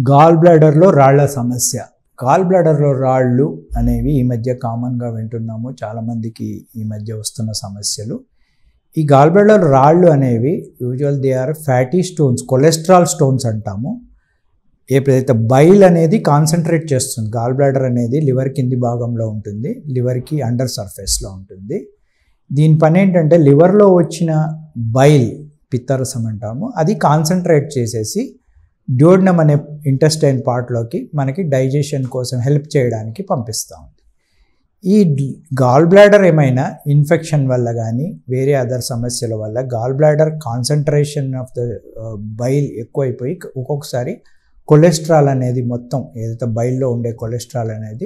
gall బ్లాడర్లో రాళ్ల సమస్య gall బ్లాడర్లో రాళ్ళు అనేవి ఈ మధ్య కామన్గా వింటున్నాము చాలామందికి ఈ మధ్య వస్తున్న సమస్యలు ఈ గాల్ బ్లాడర్ రాళ్ళు అనేవి usual they are fatty stones cholesterol stones అంటాము ఎప్పుడైతే బైల్ అనేది కాన్సన్ట్రేట్ చేస్తుంది గాల్ బ్లాడర్ అనేది లివర్ కింది భాగంలో ఉంటుంది లివర్కి అండర్ సర్ఫేస్లో ఉంటుంది దీని పని ఏంటంటే లివర్లో వచ్చిన బైల్ పిత్తరసం అంటాము అది కాన్సన్ట్రేట్ చేసేసి డ్యూడ్నమ్ అనే ఇంటెస్టైన్ పార్ట్లోకి మనకి డైజెషన్ కోసం హెల్ప్ చేయడానికి పంపిస్తూ ఉంది ఈ గాల్ బ్లాడర్ ఏమైనా ఇన్ఫెక్షన్ వల్ల కానీ వేరే అదర్ సమస్యల వల్ల gall bladder concentration of the bile ఎక్కువైపోయి ఒక్కొక్కసారి కొలెస్ట్రాల్ అనేది మొత్తం ఏదైతే బైల్లో ఉండే కొలెస్ట్రాల్ అనేది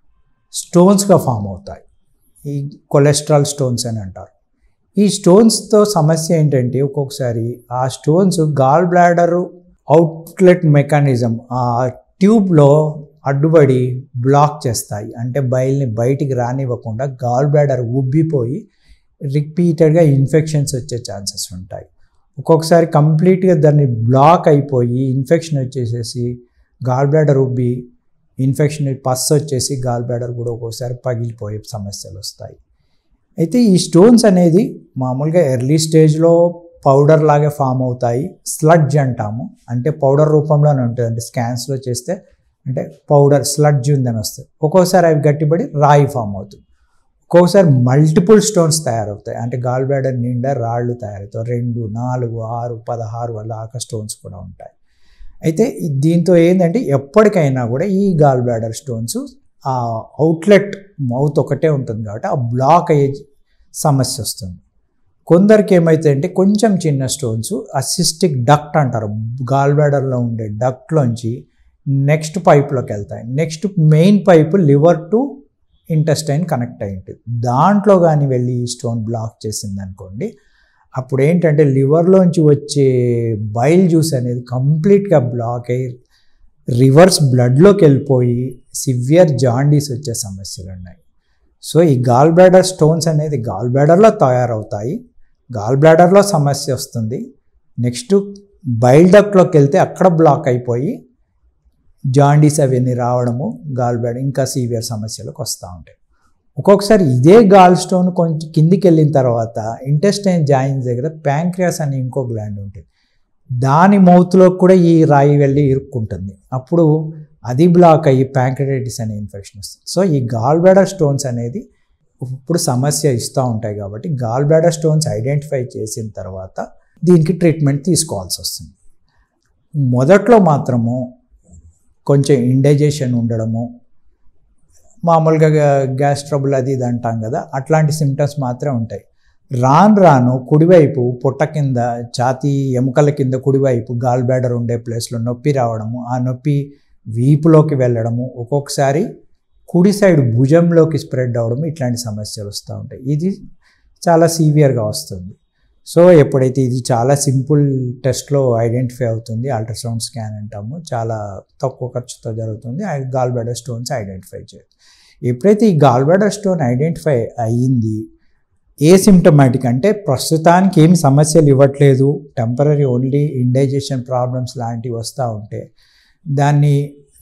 స్టోన్స్గా ఫామ్ అవుతాయి ఈ కొలెస్ట్రాల్ స్టోన్స్ అని అంటారు ఈ స్టోన్స్తో సమస్య ఏంటంటే ఒక్కొక్కసారి ఆ stones gall bladder outlet mechanism ఆ ట్యూబ్లో అడ్డుపడి బ్లాక్ చేస్తాయి అంటే బయల్ని బయటికి రానివ్వకుండా గాల్ బ్లాడర్ ఉబ్బిపోయి రిపీటెడ్గా ఇన్ఫెక్షన్స్ వచ్చే ఛాన్సెస్ ఉంటాయి ఒక్కొక్కసారి కంప్లీట్గా దాన్ని బ్లాక్ అయిపోయి ఇన్ఫెక్షన్ వచ్చేసేసి గాల్ బ్లాడర్ ఉబ్బి ఇన్ఫెక్షన్ పస్ వచ్చేసి గాల్ బ్లాడర్ కూడా ఒక్కొక్కసారి పగిలిపోయే సమస్యలు వస్తాయి అయితే ఈ స్టోన్స్ అనేది మామూలుగా ఎర్లీ స్టేజ్లో పౌడర్ లాగే ఫామ్ అవుతాయి స్లడ్జ్ అంటాము అంటే పౌడర్ రూపంలోనే ఉంటుంది అంటే స్కాన్స్లో చేస్తే అంటే పౌడర్ స్లడ్జ్ ఉందని వస్తాయి ఒక్కోసారి అవి గట్టిపడి రాయి ఫామ్ అవుతుంది ఒక్కొక్కసారి మల్టిపుల్ స్టోన్స్ తయారవుతాయి అంటే గాల్ బ్లాడర్ నిండా రాళ్ళు తయారవుతాయి రెండు నాలుగు ఆరు పదహారు దాకా స్టోన్స్ కూడా ఉంటాయి అయితే దీంతో ఏంటంటే ఎప్పటికైనా కూడా ఈ గాల్ బ్లాడర్ స్టోన్స్ ఆ అవుట్లెట్ మౌత్ ఒకటే ఉంటుంది కాబట్టి ఆ బ్లాక్ అయ్యే సమస్య వస్తుంది కొందరికి ఏమైతే అంటే కొంచెం చిన్న స్టోన్స్ అసిస్టిక్ డక్ట్ అంటారు గాల్ బ్లాడర్లో ఉండే డక్ట్లోంచి నెక్స్ట్ పైప్లోకి వెళ్తాయి next main pipe liver to intestine connect అయి ఉంటుంది దాంట్లో కానీ వెళ్ళి ఈ స్టోన్ బ్లాక్ చేసింది అనుకోండి అప్పుడు ఏంటంటే లివర్లోంచి వచ్చే బైల్ జ్యూస్ అనేది కంప్లీట్గా బ్లాక్ అయ్యి రివర్స్ బ్లడ్లోకి వెళ్ళిపోయి సివియర్ జాండీస్ వచ్చే సమస్యలు ఉన్నాయి సో ఈ గాల్ బ్లాడర్ స్టోన్స్ అనేది గాల్ బ్లాడర్లో తయారవుతాయి గాల్ బ్లాడర్లో సమస్య వస్తుంది నెక్స్ట్ బైల్ డక్ట్లోకి వెళ్తే అక్కడ బ్లాక్ అయిపోయి జాండీస్ అవన్నీ రావడము గాల్ బ్లాడర్ ఇంకా సీవియర్ సమస్యలకు వస్తూ ఉంటాయి ఒక్కొక్కసారి ఇదే గాల్ స్టోన్ కొంచెం కిందికి వెళ్ళిన తర్వాత ఇంటెస్టైన్ జాయిన్స్ దగ్గర ప్యాంక్రియాస్ అని ఇంకో గ్లాండ్ ఉంటుంది దాని మౌత్లో కూడా ఈ రాయి వెళ్ళి ఇరుక్కుంటుంది అప్పుడు అది బ్లాక్ అయ్యి ప్యాంక్రటైటిస్ అనే ఇన్ఫెక్షన్ వస్తుంది సో ఈ గాల్ బ్లాడర్ స్టోన్స్ అనేది ఇప్పుడు సమస్య ఇస్తూ ఉంటాయి కాబట్టి గాల్ బ్లాడర్ స్టోన్స్ ఐడెంటిఫై చేసిన తర్వాత దీనికి ట్రీట్మెంట్ తీసుకోవాల్సి వస్తుంది మొదట్లో మాత్రము కొంచెం ఇండైజేషన్ ఉండడము మామూలుగా గ్యాస్ ట్రబుల్ అది ఇది అంటాం కదా అట్లాంటి సిమ్టమ్స్ మాత్రమే ఉంటాయి రాను రాను కుడివైపు పొట్ట కింద ఛాతీ ఎముకల కింద కుడివైపు గాల్ బ్లాడర్ ఉండే ప్లేస్లో నొప్పి రావడము ఆ నొప్పి వీపులోకి వెళ్ళడము ఒక్కొక్కసారి కుడి సైడ్ భుజంలోకి స్ప్రెడ్ అవ్వడం ఇట్లాంటి సమస్యలు వస్తూ ఉంటాయి ఇది చాలా సీవియర్గా వస్తుంది సో ఎప్పుడైతే ఇది చాలా సింపుల్ టెస్ట్లో ఐడెంటిఫై అవుతుంది అల్ట్రాసౌండ్ స్కాన్ అంటాము చాలా తక్కువ ఖర్చుతో జరుగుతుంది గాల్ బ్లాడర్ స్టోన్స్ ఐడెంటిఫై చేయదు ఎప్పుడైతే ఈ గాల్ బ్లాడర్ స్టోన్ ఐడెంటిఫై అయ్యింది ఏ సిమ్టమాటిక్ అంటే ప్రస్తుతానికి ఏమి సమస్యలు ఇవ్వట్లేదు టెంపరీ ఓన్లీ ఇండైజెషన్ ప్రాబ్లమ్స్ లాంటివి వస్తూ ఉంటే దాన్ని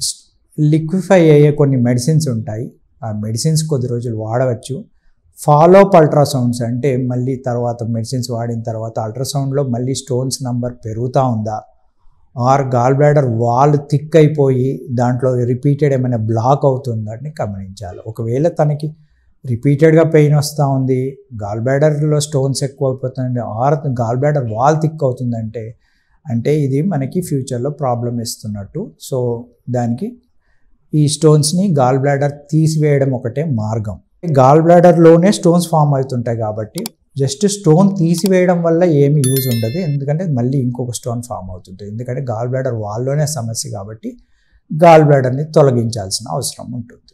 లిక్విఫై అయ్యే కొన్ని మెడిసిన్స్ ఉంటాయి ఆ మెడిసిన్స్ కొద్ది రోజులు వాడవచ్చు ఫాలోఅప్ అల్ట్రాసౌండ్స్ అంటే మళ్ళీ తర్వాత మెడిసిన్స్ వాడిన తర్వాత అల్ట్రాసౌండ్లో మళ్ళీ స్టోన్స్ నంబర్ పెరుగుతూ ఉందా or gall bladder wall thick అయిపోయి దాంట్లో రిపీటెడ్ ఏమైనా బ్లాక్ అవుతుందని గమనించాలి ఒకవేళ తనకి రిపీటెడ్గా పెయిన్ వస్తూ ఉంది గాల్ బ్లాడర్లో స్టోన్స్ ఎక్కువ అయిపోతుంది or gall bladder wall thick అవుతుందంటే అంటే ఇది మనకి ఫ్యూచర్లో ప్రాబ్లం ఇస్తున్నట్టు సో దానికి ఈ స్టోన్స్ని గాల్ బ్లాడర్ తీసివేయడం ఒకటే మార్గం గాల్ బ్లాడర్లోనే స్టోన్స్ ఫామ్ అవుతుంటాయి కాబట్టి జస్ట్ స్టోన్ తీసివేయడం వల్ల ఏమి యూజ్ ఉండదు ఎందుకంటే మళ్ళీ ఇంకొక స్టోన్ ఫామ్ అవుతుంటుంది ఎందుకంటే గాల్ బ్లాడర్ వాల్లోనే సమస్య కాబట్టి గాల్ బ్లాడర్ని తొలగించాల్సిన అవసరం ఉంటుంది